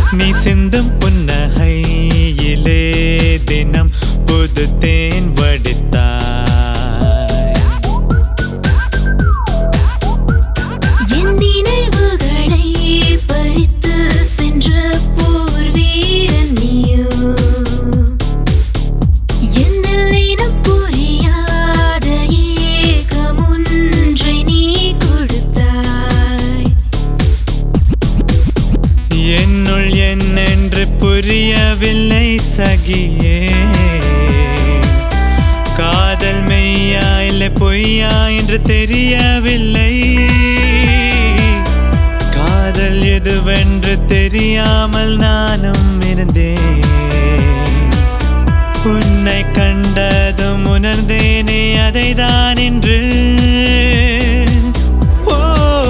நீ சிந்தும் புன்னகையிலே தினம் புது தேன் வடித்தாய் என் நினைவுகளை பறித்து சென்ற போர் வீரன் நீயோ என்னில் இனம் புரியாத ஏகமொன்றை நீ கொடுத்தாய் என்னுள் என்னென்று புரியவில்லை சகியே காதல் மெய்யா இல்லை பொய்யா என்று தெரியவில்லை காதல் எதுவென்று தெரியாமல் நானும் இருந்தேன் உன்னை கண்டதும் உணர்ந்தேனே அதைதான் என்று ஓ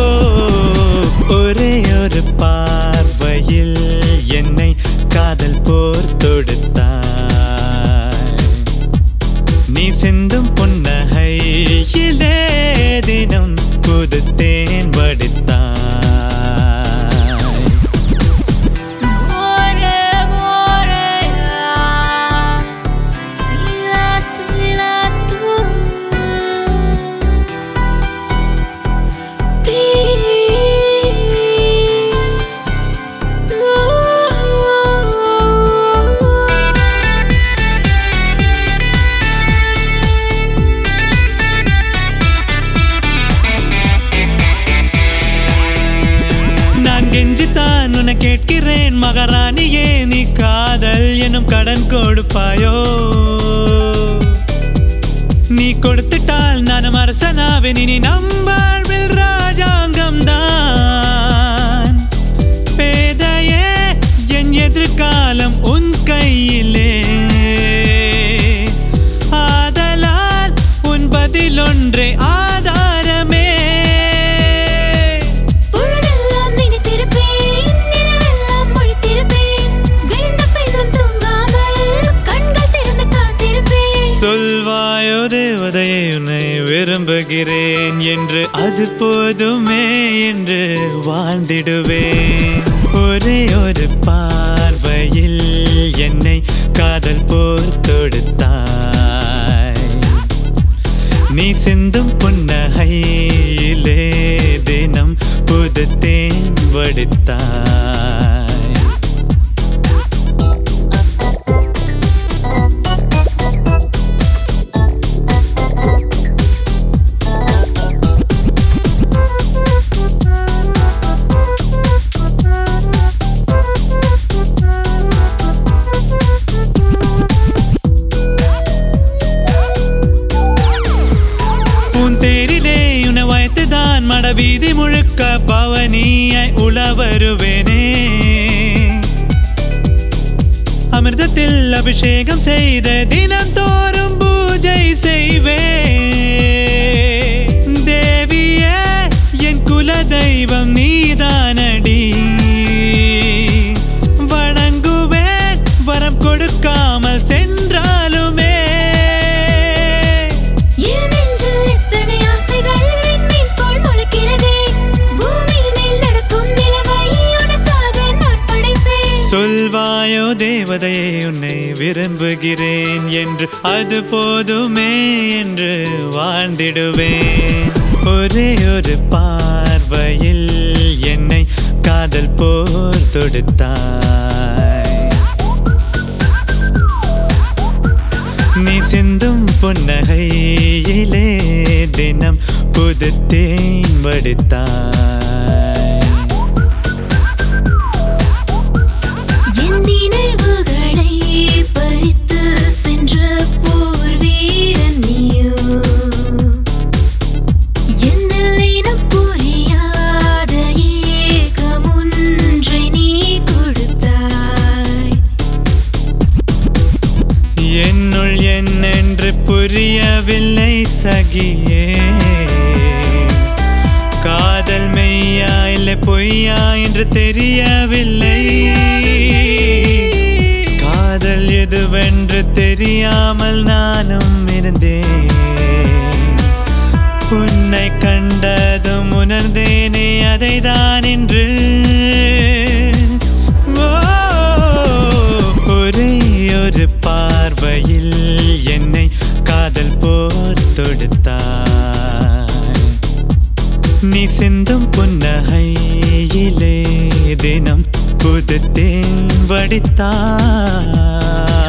ஒரே ஒரு பார்வையில் என்னை காதல் போர் தொடுத்தாய் நீ சிந்தும் புன்னகையிலே தினம் புது தேன் வடித்தாய் More, more, sila, sila tu. நான் கெஞ்சித்தான் உன்னை கேட்கிறேன் மகாராணியே நீ காதல் எனும் கடன் கொடுப்பாயோ நீ கொடுத்துட்டால் நானும் அரசனாவேன் இனி நம் வாழ்வில் ராஜாங்கம் தான் பேதையே என் எதிர்காலம் உன் கையிலே ஆதலால் உன் பதில் ஒன்றே ஆதாரமே பொழுதெல்லாம் நினைத்திருப்பேன், நினைவெல்லாம் முழித்திருப்பேன். விழுந்த பின்னும் தூங்காமல் கண்கள் திறந்து காத்திருப்பேன். சொல்வாயோ தேவதையை உன்னை விரும்புகிறேன் என்று அது போதுமே என்று வாழ்ந்திடுவேன் ஒரே ஒரு பார்வையில் என்னை காதல் போர் தொடுத்தாய் நீ சிந்தும் புன்னகையிலே தினம் புது தேன் வடித்தாய் உன் தேரிலே உன வைத்துதான் மட வீதி முழுக்க பவனியாய் உள வருவேனே அமிர்தத்தில் அபிஷேகம் செய்த தினம் தோறும் பூஜை செய்வே தேவியே என் குல தெய்வம் நீதானடி வணங்குவேன் வரம் கொடுக்காமல் சென்றாலுமே என் நெஞ்சில் எத்தனை ஆசைகள் விண்மீன் போல் முளைக்கிறதே. பூமியின் மேல் நடக்கும் நிலவை உனக்காக நான் படைப்பேன். சொல்வாயோ தேவதையே உன்னை விரும்புகிறேன் என்று அது போதுமே என்று வாழ்ந்திடுவேன் ஒரே ஒரு பார்வையில் என்னை காதல் போர் தொடுத்தாய் நீ சிந்தும் புன்னகையிலே தினம் புது தேன் வடித்தாய் என் நினைவுகளை பறித்து சென்ற போர் வீரன் நீயோ என்னில் இனம் புரியாத ஏகமொன்றை நீ கொடுத்தாய் என்னுள் என்னென்று புரியவில்லை சகியே காதல் மெய் தேன் வடித்தாய்